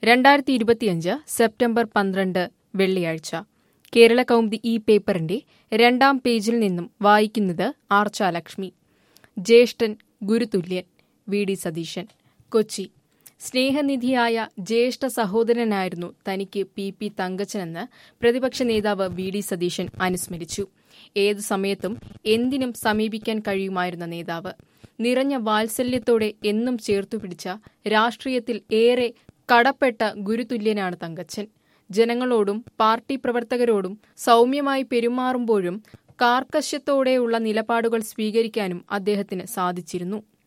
രണ്ടായിരത്തി ഇരുപത്തിയഞ്ച് സെപ്റ്റംബർ പന്ത്രണ്ട് വെള്ളിയാഴ്ച കേരള കൗമുദി ഈ പേപ്പറിന്റെ രണ്ടാം പേജിൽ നിന്നും വായിക്കുന്നത് ആർച്ചാലക്ഷ്മി ജ്യേഷ്ഠൻ ഗുരുതുല്യൻ വി ഡി സതീശൻ കൊച്ചി സ്നേഹനിധിയായ ജ്യേഷ്ഠ സഹോദരനായിരുന്നു തനിക്ക് പി പി തങ്കച്ചനെന്ന് പ്രതിപക്ഷ നേതാവ് വി ഡി സതീശൻ അനുസ്മരിച്ചു ഏതു സമയത്തും എന്തിനും സമീപിക്കാൻ കഴിയുമായിരുന്ന നേതാവ് നിറഞ്ഞ വാത്സല്യത്തോടെ എന്നും ചേർത്തുപിടിച്ച രാഷ്ട്രീയത്തിൽ ഏറെ കടപ്പെട്ട ഗുരുതുല്യനാണ് തങ്കച്ചൻ ജനങ്ങളോടും പാർട്ടി പ്രവർത്തകരോടും സൗമ്യമായി പെരുമാറുമ്പോഴും കാർക്കശ്യത്തോടെയുള്ള നിലപാടുകൾ സ്വീകരിക്കാനും അദ്ദേഹത്തിന് സാധിച്ചിരുന്നു